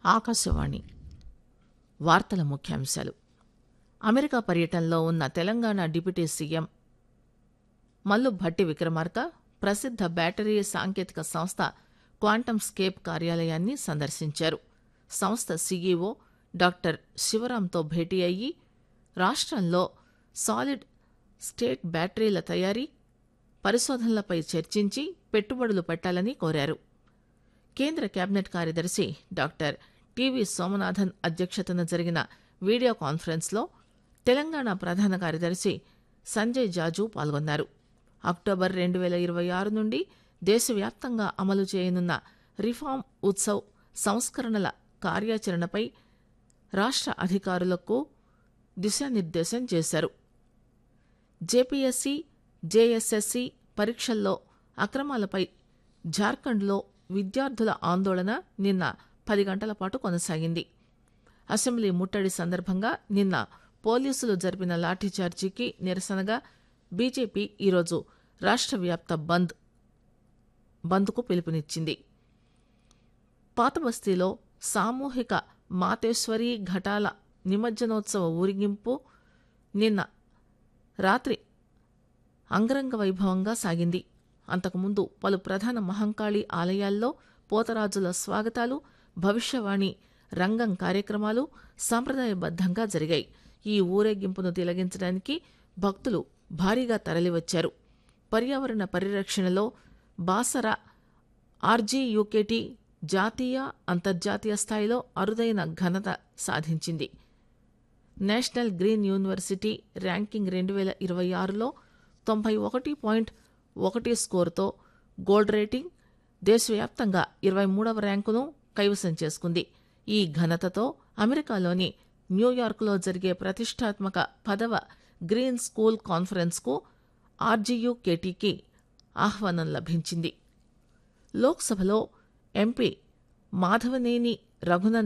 ఆకాశవాణి వార్తల ముఖ్యాంశాలు అమెరికా పర్యటనలో ఉన్న తెలంగాణ డిప్యూటీ సీఎం మల్లు భట్టి విక్రమార్క ప్రసిద్ద బ్యాటరీ సాంకేతిక సంస్థ క్వాంటమ్ స్కేప్ కార్యాలయాన్ని సందర్శించారు సంస్థ సీఈఓ డాక్టర్ శివరాంతో భేటీ అయ్యి రాష్టంలో సాలిడ్ స్టేట్ బ్యాటరీల తయారీ పరిశోధనలపై చర్చించి పెట్టుబడులు పెట్టాలని కోరారు కేంద్ర కేబినెట్ కార్యదర్శి డాక్టర్ టివి సోమనాథన్ అధ్యక్షతన జరిగిన వీడియో కాన్ఫరెన్స్లో తెలంగాణ ప్రధాన కార్యదర్శి సంజయ్ జాజు పాల్గొన్నారు అక్టోబర్ రెండు వేల ఇరవై ఆరు నుండి దేశవ్యాప్తంగా అమలు చేయనున్న రిఫార్మ్ ఉత్సవ్ సంస్కరణల కార్యాచరణపై రాష్ట అధికారులకు దిశానిర్దేశం చేశారు జేపీఎస్సీ జేఎస్ఎస్సీ పరీక్షల్లో అక్రమాలపై జార్ఖండ్లో విద్యార్థుల ఆందోళన నిన్న పది గంటల పాటు కొనసాగింది అసెంబ్లీ ముట్టడి సందర్భంగా నిన్న పోలీసులు జరిపిన లాఠీచార్జీకి నిరసనగా బీజేపీ ఈరోజు రాష్ట్ర వ్యాప్త బంద్ బంద్కు పిలుపునిచ్చింది పాతబస్తీలో సామూహిక మాతేశ్వరి ఘటాల నిమజ్జనోత్సవ ఊరిగింపు నిన్న రాత్రి అంగరంగ వైభవంగా సాగింది అంతకుముందు పలు ప్రధాన మహంకాళి ఆలయాల్లో పోతరాజుల స్వాగతాలు భవిష్యవాణి రంగం కార్యక్రమాలు సాంప్రదాయబద్దంగా జరిగాయి ఈ ఊరేగింపును తిలగించడానికి భక్తులు భారీగా తరలివచ్చారు పర్యావరణ పరిరక్షణలో బాసర ఆర్జీయూకేటీ జాతీయ అంతర్జాతీయ స్థాయిలో అరుదైన ఘనత సాధించింది నేషనల్ గ్రీన్ యూనివర్సిటీ ర్యాంకింగ్ రెండు వేల ఇరవై ఆరులో తొంభై ఒకటి పాయింట్ ఒకటి స్కోరుతో గోల్డ్ రేటింగ్ దేశవ్యాప్తంగా ఇరవై మూడవ ర్యాంకును కైవసం చేసుకుంది ఈ ఘనతతో అమెరికాలోని న్యూయార్క్లో జరిగే ప్రతిష్టాత్మక పదవ గ్రీన్ స్కూల్ కాన్ఫరెన్స్కు ఆర్జీయూకేటీకి ఆహ్వానం లభించింది లోక్సభలో ఎంపీ మాధవనేని రఘునందన్